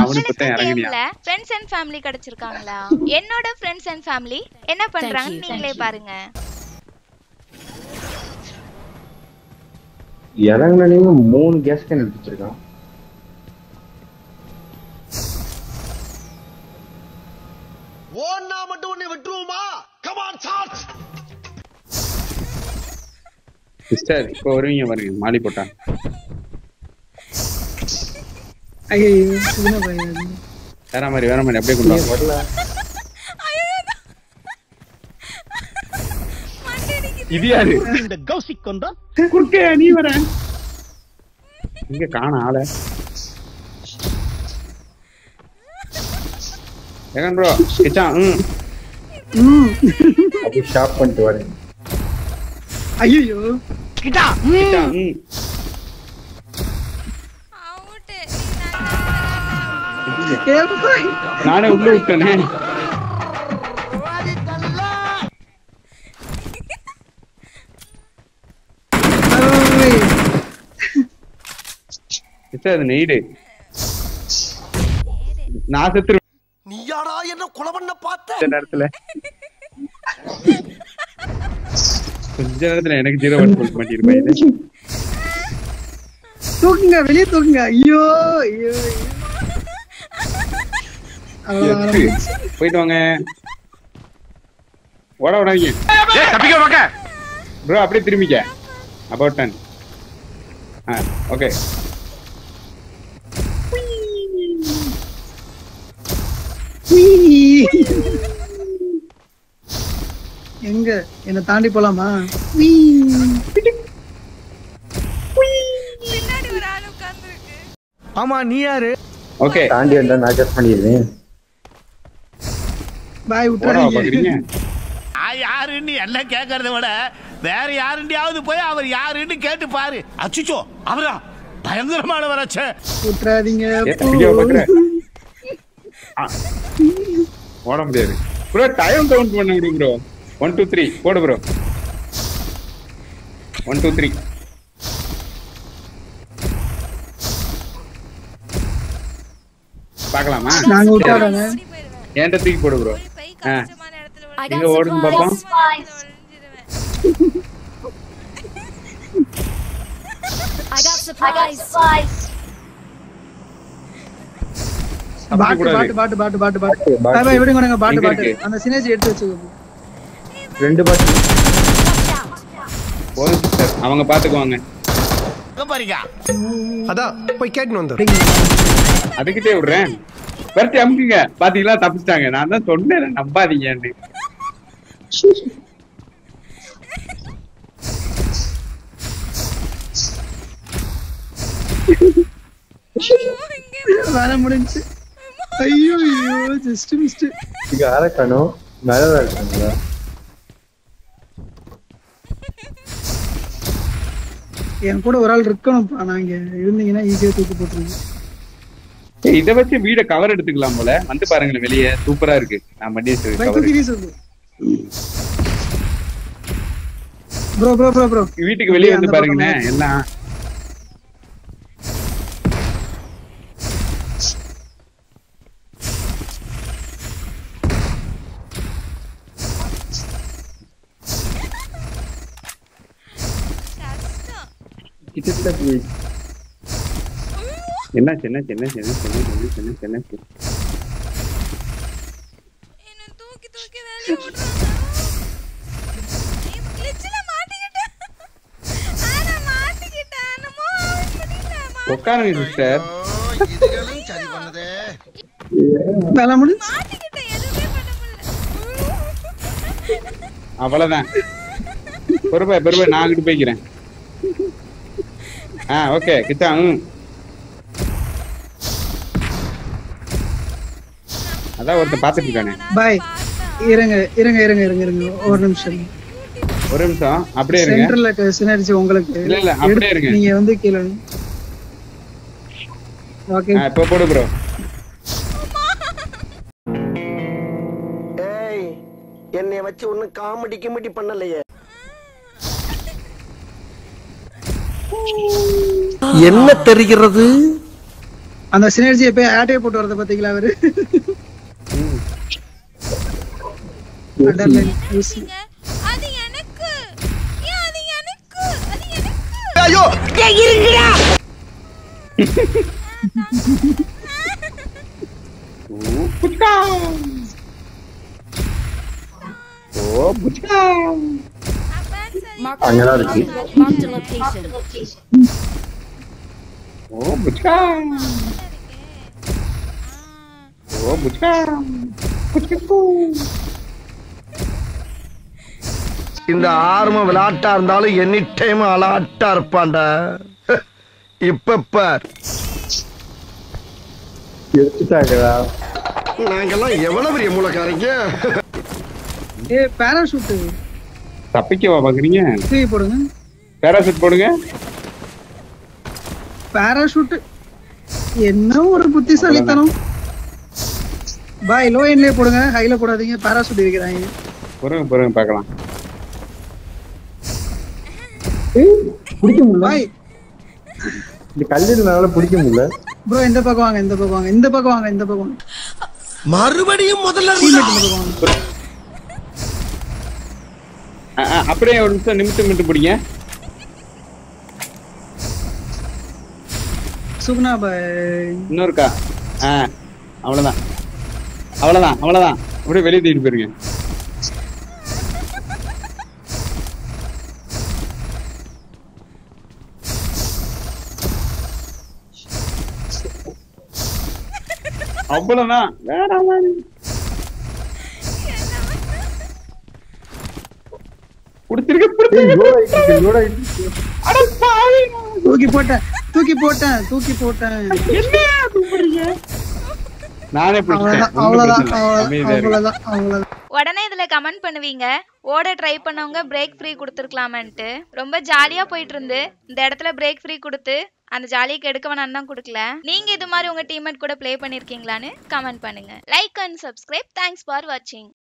அவனுக்கு உங்களுக்கு தான் இறங்குனியா கேம்ல ஃப்ரெண்ட்ஸ் அண்ட் ஃபேமிலி கிடைச்சிருக்காங்களா என்னோட ஃப்ரெண்ட்ஸ் அண்ட் ஃபேமிலி என்ன பண்றாங்க நீங்களே பாருங்க இறங்குனீங்க மூணு கேஸ் கேன் எடுத்து வச்சிருக்கான் ஓன்னா மட்டும் உன்னை விட்டுருவோமா கமான் சார்ஜ் சிஸ்டர் இப்போ வருவீங்க பாருங்க மாலி போட்டான் ஐயோ என்ன பையன் வேற மாதிரி வேற மாதிரி அப்படியே கொண்டு வாங்க வரல இது யாரு இந்த கௌசிக் கொண்டா குறுக்கே நீ வர இங்க காண ஆள ஏகன் ப்ரோ கிச்சான் ம் அப்படி ஷாப் பண்ணிட்டு வரேன் ஐயோ கிச்சான் ம் நானே உள்ள விட்டனே கிச்சா அது நெய்டு நான் செத்துரு நீயாடா என்ன கொலை பண்ண பார்த்த கொஞ்ச நேரத்துல கொஞ்ச நேரத்துல எனக்கு ஜீரோ ஒன் போல்ட் மாட்டிருப்பேன் இது தூக்குங்க வெளியே தூக்குங்க ஐயோ ஐயோ ஐயோ. அவ்வளவுதான் எத்து. போயிட்டு வாங்க ஓட விடாதீங்க ப்ரோ அப்படியே திரும்பிக்க அபவுட் டன் ஆ ஓகே உய். எங்க என்ன தாண்டி போலாமா உய். பின்னாடி ஒரு ஆள் உட்கார்ந்துருக்கு ஆமா நீ யாரு ஓகே தாண்டி வந்தா நான் அட்ஜஸ்ட் பண்ணிடுவேன் பாய் ஓடவா விட்டுறாதீங்க பாக்குறீங்க நான் யாருன்னு எல்லாம் கேட்கறத விட வேற யாருண்டியாவது போய் அவர் யாருன்னு கேட்டு பாரு அச்சுச்சோ அவரா பயங்கரமான வராச்சே விட்டுறாதீங்க ஏ தம்பியா பாக்குற ஆ. ஓட முடியாது ப்ரோ டைம் கவுண்ட் பண்ண விடு ப்ரோ ஒன் டூ த்ரீ போடு ப்ரோ ஒன் டூ த்ரீ பார்க்கலாமா நாங்க விட்டாடுங்க ஓடி போயிடுவேன் என்கிட்ட தூக்கி போடு ப்ரோ ஒரு பை ஆ. கஷ்டமான இடத்துல I எங்க got ஓடுங்க பாப்போம் supplies. ஒளிஞ்சிருவேன் I got supplies. தப்பிக்க பாட்டு கூடாது பாட்டு பாட்டு பாட்டு பாட்டு பாட்டு பாட்டு. பாய் பாய் விடுங்க நாங்க பாட்டு எங்க பாட்டு இருக்கு? அந்த சினேஜ் எடுத்து வச்சுக்கோங்க ரெண்டு பாட்டு போதும் சிஸ்டர் அவங்க பாத்துக்குவாங்க பாருங்க அதான் போய் கேட்டுன்னு வந்துடு அதுக்கிட்டே விடுறேன் விரட்டி அமுக்குங்க பாத்தீங்களா தப்பிச்சிட்டாங்க நான் தான் சொன்னேன் நம்பாதீங்கன்னு வேலை முடிஞ்சு ஐயோ ஐயோ ஜஸ்ட் மிஸ்ட் இங்க ஆரக்கணும் மேல இருக்காங்களா என் கூட ஒரு ஆள் இருக்கணும்ப்பா நான் இங்க இருந்தீங்கன்னா ஈஸியா தூக்கி போட்டுருங்க ஏய், இத வச்சு வீட கவர் எடுத்துக்கலாம் போல வந்து பாருங்களேன் வெளியே சூப்பரா இருக்கு நான் பண்ணி பை கவர் தூக்கி வீசு ப்ரோ ப்ரோ ப்ரோ ப்ரோ வீட்டுக்கு வெளியே வந்து அந்த பக்கம் பாருங்களேன் எல்லாம் கிட்டத்தட்ட போய் என்னாச்சு என்னாச்சு என்னாச்சு என்னாச்சு என்னாச்சு என்னாச்சு என்னாச்சு என்ன தூக்கி தூக்கி வெளிய விடுறாங்க கிளிச்சில மாட்டிக்கிட்டேன் ஆனா மாட்டிக்கிட்டேன் என்னமோ முடியல உட்காருங்க சிஸ்டர் இதுகளும் சரி பண்ணுதே வேலை முடிஞ்சு மாட்டிக்கிட்டேன் எதுவுமே பண்ண முடியல அவ்வளவுதான் பொறுப்பா பொறுப்பா நான் அங்கிட்டு போய்க்கிறேன் ஆ ஓகே கிச்சா ம் அதான் ஒருத்தன் பாத்துட்டு இருக்கானே பாய் இருங்க இருங்க இருங்க இருங்க இருங்க ஒரு நிமிஷம் ஒரு நிமிஷம் அப்படியே இருங்க சென்டர்ல சினர்ஜி உங்களுக்கு இல்ல, இல்ல, அப்படியே இருங்க. நீங்க வந்து கீழே ஓகே ஆ, இப்ப போடு ப்ரோ ஏய் என்னைய வச்சு ஒன்னும் காமெடி கிமெடி பண்ணலையே என்ன தெரிகிறது அந்த சினர்ஜியை போய் ஆட்டையை போட்டு வரத பாத்தீங்களா அவரு Underline, use. அது எனக்கு ஏன் அது எனக்கு அது எனக்கு ஐயோ ஓ புச்கா ஓ புச்கா Mark அங்கதான் இருக்கு Marked a location. ஓ புச்கா ஓ புச்கா புச்கா இந்த ஆர்ம விளையாட்டா இருந்தாலும் எனி டைம் அலாட்டா இருப்பான்டா இப்ப பார் எடுத்துட்டாங்கடா நாங்கெல்லாம் எவ்வளவு பெரிய மூலக்காரங்க ஏ பேராஷூட் தப்பிக்கவா பாக்குறீங்க தூக்கி போடுங்க பேராசூட் போடுங்க பேராஷூட் என்ன ஒரு புத்திசாலித்தனம் பாய் லோ எண்ட்லயே போடுங்க ஹைல போடாதீங்க பேராஷூட் இருக்கிறாங்க பொறுங்க பொறுங்க பார்க்கலாம் பிடிக்க முடியல பாய் இந்த கல்லுனால பிடிக்க முடியல ப்ரோ இந்த பக்கம் வாங்க இந்த பக்கம் வாங்க இந்த பக்கம் வாங்க இந்த பக்கம் வாங்க மறுபடியும் முதல்ல டீம்மேட் இந்த பக்கம் வாங்க ஆ, ஆ, அப்படியே ஒரு நிமிஷம் நிமிஷம் மட்டும் பிடிங்க சுகுணா பாய் இன்னொருக்கா ஆ அவ்வளவுதான் அவ்வளவுதான் அவ்வளவுதான் அப்படியே வெளியே தூக்கிட்டு போயிருங்க அவ்வளவுதான் வேற மாதிரி புடிச்சிருக்க புடிச்சிருக்க அட பாவி தூக்கி போட்டேன் தூக்கி போட்டேன் தூக்கி போட்டேன் நானே அவ்வளவுதான் பிடிச்சிட்டேன் அவ்வளவுதான் ஒண்ணும் பிரச்சனை இல்ல. அமைதியா இருங்க. அவ்வளவுதான் அவ்வளவுதான் உடனே இதுல கமெண்ட் பண்ணுவீங்க ஓட ட்ரை பண்ணவங்க பிரேக் ஃப்ரீ கொடுத்துருக்கலாமன்ட்டு ரொம்ப ஜாலியா போயிட்டு இருந்து இந்த இடத்துல பிரேக் ஃப்ரீ கொடுத்து அந்த ஜாலியை கெடுக்க வேணாம் தான் கொடுக்கல நீங்க இது மாதிரி உங்க டீம்மேட் கூட ப்ளே பண்ணிருக்கீங்களான்னு கமெண்ட் பண்ணுங்க like and subscribe thanks for வாட்சிங்